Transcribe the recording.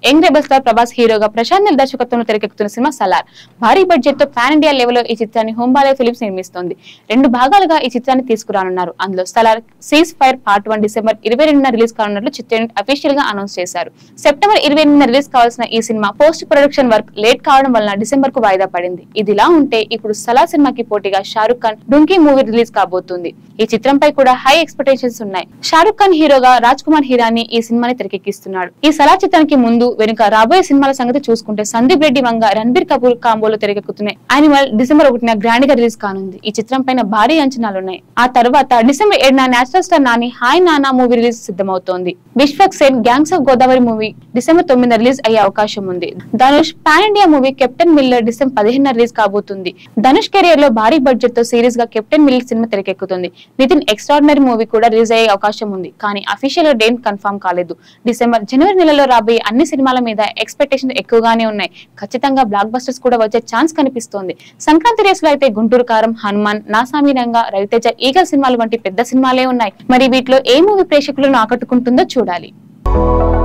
young rebel star Prabhas హీరోగా ప్రశాంత్ నీల్ దర్శకత్వంలో తెరకెక్కుతున్న సినిమా సలార్ భారీ బడ్జెట్ తో పాన్ ఇండియా లెవెల్లో ఈ చిత్రాన్ని హోంబాలే ఫిలిమ్స్ నిర్మిస్తోంది రెండు భాగాలుగా ఈ చిత్రాన్ని తీసుకురానున్నారు అందులో Salaar ceasefire part one December ఇరవై రెండున రిలీజ్ కానున్నట్లు చిత్ర యూనిట్ అఫీషియల్ గా అనౌన్స్ చేశారు సెప్టెంబర్ ఇరవై ఎనిమిదిన రిలీజ్ కావాల్సిన ఈ cinema post production work late కావడం వలన డిసెంబర్ కు వాయిదా పడింది ఇదిలా ఉంటే ఇప్పుడు సలార్ సినిమాకి పోటీగా షారుఖ్ ఖాన్ డుంకీ మూవీ రిలీజ్ కాబోతుంది ఈ చిత్రంపై కూడా హై ఎక్స్పెక్టేషన్స్ ఉన్నాయి షారుఖ్ ఖాన్ హీరోగా రాజ్ కుమార్ హీరాని ఈ సినిమాని తెరకెక్కిస్తున్నాడు ఈ సలార్ చిత్రానికి ముందు వెనుక రాబోయే సినిమాల సంగతి చూసుకుంటే సందీప్ రెడ్డి వంగ రణబీర్ కపూర్ కాంబోలో తెరకెక్కుతున్న యానిమల్ డిసెంబర్ ఒకటిన గ్రాండ్ గా రిలీజ్ కానుంది ఈ చిత్రం పైన భారీ అంచనాలున్నాయి ఆ తర్వాత డిసెంబర్ ఏడున natural star Nani hi Nanna movie release సిద్ధమవుతోంది Vishwak Sen gangs of Godavari movie December తొమ్మిదిన రిలీజ్ అయ్యే అవకాశం ఉంది Dhanush pan India movie Captain Miller December పదిహేను రిలీజ్ కాబోతుంది ధనుష్ కెరియర్ లో భారీ బడ్జెట్ తో సిరీస్ గా కెప్టెన్ మిల్లర్ సినిమా తెరకెక్కుతుంది నితిన్ ఎక్స్ట్రాడినరీ మూవీ కూడా రిలీజ్ అయ్యే అవకాశం ఉంది కానీ అఫీషియల్ గా డేట్ కన్ఫర్మ్ కాలేదు డిసెంబర్ జనవరి నెలలో రాబోయే అన్ని సినిమాల మీద ఎక్స్పెక్టేషన్ ఎక్కువగానే ఉన్నాయి ఖచ్చితంగా బ్లాక్ బస్టర్స్ కూడా వచ్చే ఛాన్స్ కనిపిస్తోంది సంక్రాంతి రేస్ లో అయితే గుంటూరు కారం హనుమాన్ నాసామి రంగా రవితేజ ఈగల్ సినిమాలు వంటి పెద్ద సినిమాలే ఉన్నాయి మరి వీటిలో ఏ మూవీ ప్రేక్షకులను ఆకట్టుకుంటుందో చూడాలి